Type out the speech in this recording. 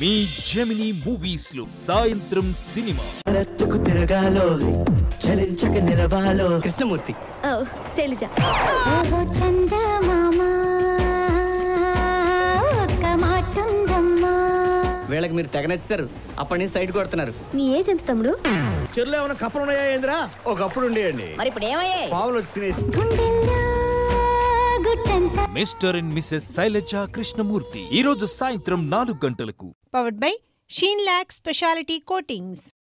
మీ Gemini movies లో సాయంత్రం cinema రత్తుకు తిరగాలో చలించక నిలవాలో కృష్ణమూర్తి ఓ శైలజ ఓహో చందమామ ఒక్క మాటుందమ్మా వీళ్ళకి మీరు తెగ నచ్చారు అప్పటి నుంచి సైడ్ కొడుతున్నారు నీ ఏజ్ ఎంత తమ్ముడు చెరులో ఏమైనా కప్పలు ఉన్నాయా ఏంద్రా ఒకప్పుడు ఉండేయండి మరి ఇప్పుడు ఏమయ్యే పావులు వచ్చి తినేసి గుండెల్లో గుట్టంతా mister and mrs Shailaja Krishnamurthy ఈ రోజు సాయంత్రం నాలుగు గంటలకు powered by Sheenlac speciality coatings